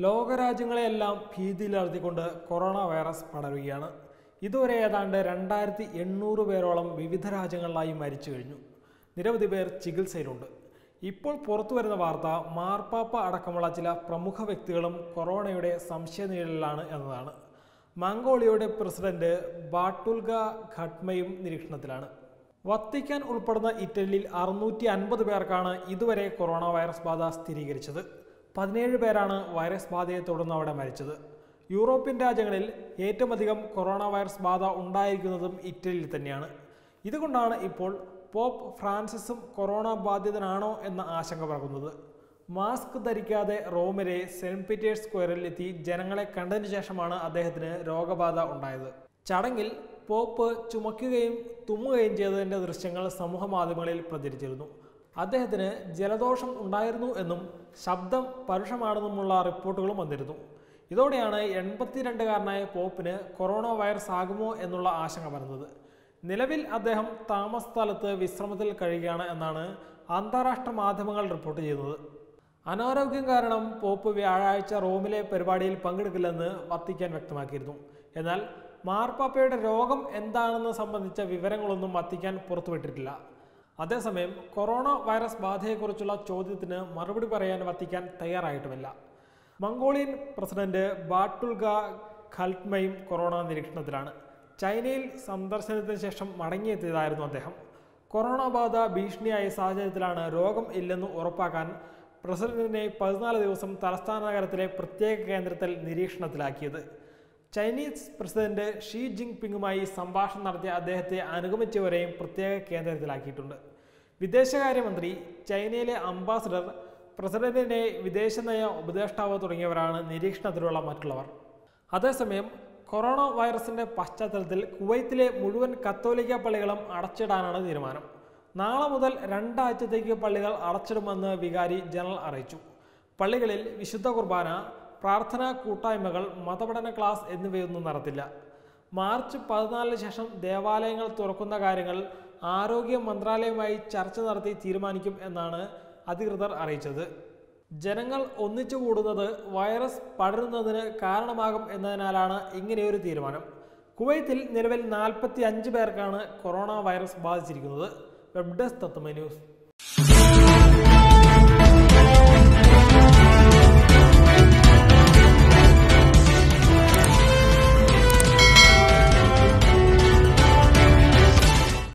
ലോകരാജ്യങ്ങളെയെല്ലാം ഭീതിയിലർത്തിക്കൊണ്ട് corona virus പടരുകയാണ് ഇതുവരെ ഏതാണ്ട് രണ്ടായിരത്തി എണ്ണൂറ് പേരോളം വിവിധ രാജ്യങ്ങളിലായി മരിച്ചു കഴിഞ്ഞു നിരവധി പേർ ചികിത്സയിലുണ്ട് ഇപ്പോൾ പുറത്തു വരുന്ന വാർത്ത മാർപ്പാപ്പ അടക്കമുള്ള ചില പ്രമുഖ വ്യക്തികളും കൊറോണയുടെ സംശയനിഴലിലാണ് എന്നതാണ് മംഗോളിയയുടെ പ്രസിഡന്റ് ബാട്ടുൽഗ ഘട്മയും നിരീക്ഷണത്തിലാണ് വത്തിക്കാൻ ഉൾപ്പെടുന്ന ഇറ്റലിയിൽ അറുന്നൂറ്റി അൻപത് പേർക്കാണ് ഇതുവരെ കൊറോണ വൈറസ് ബാധ സ്ഥിരീകരിച്ചത് പതിനേഴ് പേരാണ് വൈറസ് ബാധയെ തുടർന്ന് അവിടെ മരിച്ചത് യൂറോപ്യൻ രാജ്യങ്ങളിൽ ഏറ്റവും അധികം കൊറോണ വൈറസ് ബാധ ഉണ്ടായിരിക്കുന്നതും ഇറ്റലിയിൽ തന്നെയാണ് ഇതുകൊണ്ടാണ് ഇപ്പോൾ പോപ്പ് ഫ്രാൻസിസും കൊറോണ ബാധിതനാണോ എന്ന ആശങ്ക പറക്കുന്നത് മാസ്ക് ധരിക്കാതെ റോമിലെ സെന്റ് പീറ്റേഴ്സ് സ്ക്വയറിൽ എത്തി ജനങ്ങളെ കണ്ടതിനു ശേഷമാണ് അദ്ദേഹത്തിന് രോഗബാധ ഉണ്ടായത് ചടങ്ങിൽ പോപ്പ് ചുമക്കുകയും തുമ്മുകയും ചെയ്തതിന്റെ ദൃശ്യങ്ങൾ സമൂഹ മാധ്യമങ്ങളിൽ പ്രചരിച്ചിരുന്നു അദ്ദേഹത്തിന് ജലദോഷം ഉണ്ടായിരുന്നു എന്നും ശബ്ദം പരുഷമാണെന്നുമുള്ള റിപ്പോർട്ടുകളും വന്നിരുന്നു ഇതോടെയാണ് എൺപത്തിരണ്ടുകാരനായ പോപ്പിന് കൊറോണ വൈറസ് ആകുമോ എന്നുള്ള ആശങ്ക വരുന്നത് നിലവിൽ അദ്ദേഹം താമസ സ്ഥലത്ത് വിശ്രമത്തിൽ കഴിയുകയാണ് എന്നാണ് അന്താരാഷ്ട്ര മാധ്യമങ്ങൾ റിപ്പോർട്ട് ചെയ്യുന്നത് അനാരോഗ്യം കാരണം പോപ്പ് വ്യാഴാഴ്ച റോമിലെ പരിപാടിയിൽ പങ്കെടുക്കില്ലെന്ന് വത്തിക്കാൻ വ്യക്തമാക്കിയിരുന്നു എന്നാൽ മാർപ്പാപ്പയുടെ രോഗം എന്താണെന്ന് സംബന്ധിച്ച വിവരങ്ങളൊന്നും വത്തിക്കാൻ പുറത്തുവിട്ടിട്ടില്ല അതേസമയം കൊറോണ വൈറസ് ബാധയെക്കുറിച്ചുള്ള ചോദ്യത്തിന് മറുപടി പറയാൻ വത്തിക്കാൻ തയ്യാറായിട്ടുമില്ല മംഗോളിയൻ പ്രസിഡന്റ് ബാട്ടുൽഗ ഖൽട്മയും കൊറോണ നിരീക്ഷണത്തിലാണ് ചൈനയിൽ സന്ദർശനത്തിന് ശേഷം മടങ്ങിയെത്തിയതായിരുന്നു അദ്ദേഹം കൊറോണ ബാധ ഭീഷണിയായ സാഹചര്യത്തിലാണ് രോഗം ഇല്ലെന്ന് ഉറപ്പാക്കാൻ പ്രസിഡന്റിനെ പതിനാല് ദിവസം തലസ്ഥാന നഗരത്തിലെ പ്രത്യേക കേന്ദ്രത്തിൽ നിരീക്ഷണത്തിലാക്കിയത് ചൈനീസ് പ്രസിഡന്റ് ഷീ ജിങ് പിങ്ങുമായി സംഭാഷണം നടത്തിയ അദ്ദേഹത്തെ അനുഗമിച്ചവരെയും പ്രത്യേക കേന്ദ്രത്തിലാക്കിയിട്ടുണ്ട് വിദേശകാര്യമന്ത്രി ചൈനയിലെ അംബാസഡർ പ്രസിഡന്റിനെ വിദേശനയ ഉപദേഷ്ടാവ് തുടങ്ങിയവരാണ് നിരീക്ഷണത്തിലുള്ള മറ്റുള്ളവർ അതേസമയം കൊറോണ വൈറസിന്റെ പശ്ചാത്തലത്തിൽ കുവൈത്തിലെ മുഴുവൻ കത്തോലിക്ക പള്ളികളും അടച്ചിടാനാണ് തീരുമാനം നാളെ മുതൽ രണ്ടാഴ്ചത്തേക്ക് പള്ളികൾ അടച്ചിടുമെന്ന് വികാരി ജനറൽ അറിയിച്ചു പള്ളികളിൽ വിശുദ്ധ കുർബാന പ്രാർത്ഥനാ കൂട്ടായ്മകൾ മതപഠന ക്ലാസ് എന്നിവയൊന്നും നടത്തില്ല മാർച്ച് പതിനാലിന് ശേഷം ദേവാലയങ്ങൾ തുറക്കുന്ന കാര്യങ്ങൾ ആരോഗ്യ മന്ത്രാലയവുമായി ചർച്ച നടത്തി തീരുമാനിക്കും എന്നാണ് അധികൃതർ അറിയിച്ചത് ജനങ്ങൾ ഒന്നിച്ചു കൂടുന്നത് വൈറസ് പടരുന്നതിന് കാരണമാകും എന്നതിനാലാണ് ഇങ്ങനെയൊരു തീരുമാനം കുവൈത്തിൽ നിലവിൽ നാൽപ്പത്തി അഞ്ച് പേർക്കാണ് കൊറോണ വൈറസ് ബാധിച്ചിരിക്കുന്നത് വെബ് ഡെസ്ക് തത്വമ ന്യൂസ്